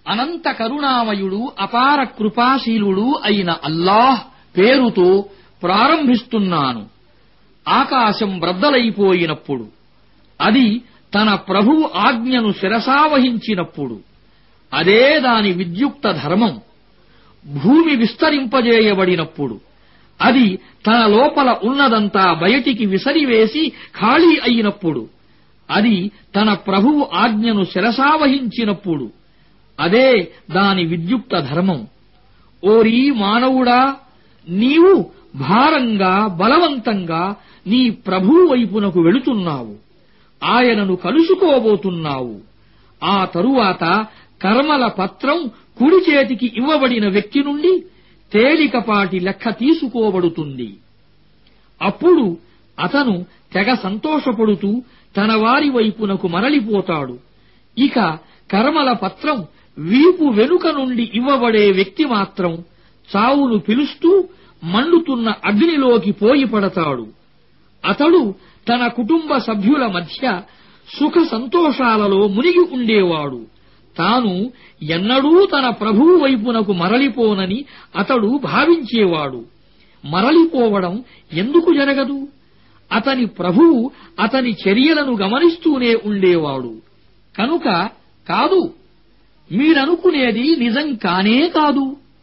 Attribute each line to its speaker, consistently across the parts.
Speaker 1: అనంత కరుణామయుడు అపార కృపాశీలుడు అయిన అల్లాహ్ పేరుతో ప్రారంభిస్తున్నాను ఆకాశం బ్రద్దలైపోయినప్పుడు అది తన ప్రభు ఆజ్ఞను శిరసావహించినప్పుడు అదే దాని విద్యుక్త ధర్మం భూమి విస్తరింపజేయబడినప్పుడు అది తన లోపల ఉన్నదంతా బయటికి విసరివేసి ఖాళీ అయినప్పుడు అది తన ప్రభువు ఆజ్ఞను శిరసావహించినప్పుడు అదే దాని విద్యుక్త ధర్మం ఓరీ మానవుడా నీవు భారంగా బలవంతంగా నీ ప్రభువు వైపునకు వెళుతున్నావు ఆయనను కలుసుకోబోతున్నావు ఆ తరువాత కర్మల పత్రం కుడి చేతికి ఇవ్వబడిన వ్యక్తి నుండి తేలికపాటి లెక్క తీసుకోబడుతుంది అప్పుడు అతను తెగ సంతోషపడుతూ తన వారి వైపునకు మరలిపోతాడు ఇక కర్మల పత్రం వీపు వెనుక నుండి ఇవ్వబడే వ్యక్తి మాత్రం చావును పిలుస్తూ మండుతున్న అగ్నిలోకి పోయి పడతాడు అతడు తన కుటుంబ సభ్యుల మధ్య సుఖ సంతోషాలలో మునిగి ఉండేవాడు తాను ఎన్నడూ తన ప్రభువు వైపునకు మరలిపోనని అతడు భావించేవాడు మరలిపోవడం ఎందుకు జరగదు అతని ప్రభువు అతని చర్యలను గమనిస్తూనే ఉండేవాడు కనుక కాదు మీరనుకునేది నిజం కానే కాదు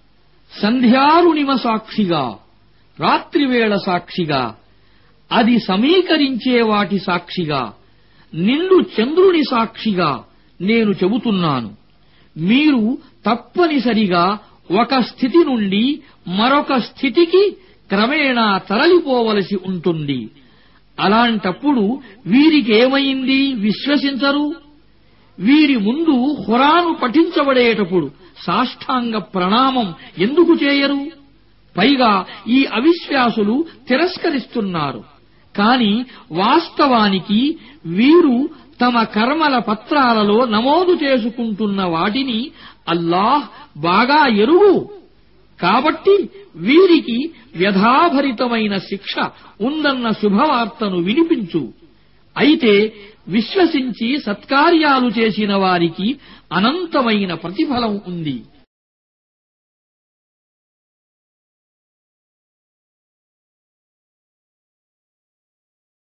Speaker 1: సంధ్యారుణిమ సాక్షిగా రాత్రివేళ సాక్షిగా అది సమీకరించే వాటి సాక్షిగా నిండు చంద్రుని సాక్షిగా నేను చెబుతున్నాను మీరు తప్పనిసరిగా ఒక స్థితి నుండి మరొక స్థితికి క్రమేణా తరలిపోవలసి ఉంటుంది అలాంటప్పుడు వీరికేమైంది విశ్వసించరు వీరి ముందు హురాను పఠించబడేటప్పుడు సాష్టాంగ ప్రణామం ఎందుకు చేయరు పైగా ఈ అవిశ్వాసులు తిరస్కరిస్తున్నారు కాని వాస్తవానికి వీరు తమ కర్మల పత్రాలలో నమోదు చేసుకుంటున్న వాటిని అల్లాహ్ బాగా ఎరుగు కాబట్టి వీరికి వ్యధాభరితమైన శిక్ష ఉందన్న శుభవార్తను వినిపించు అయితే విశ్వసించి సత్కార్యాలు చేసిన వారికి అనంతమైన ప్రతిఫలం ఉంది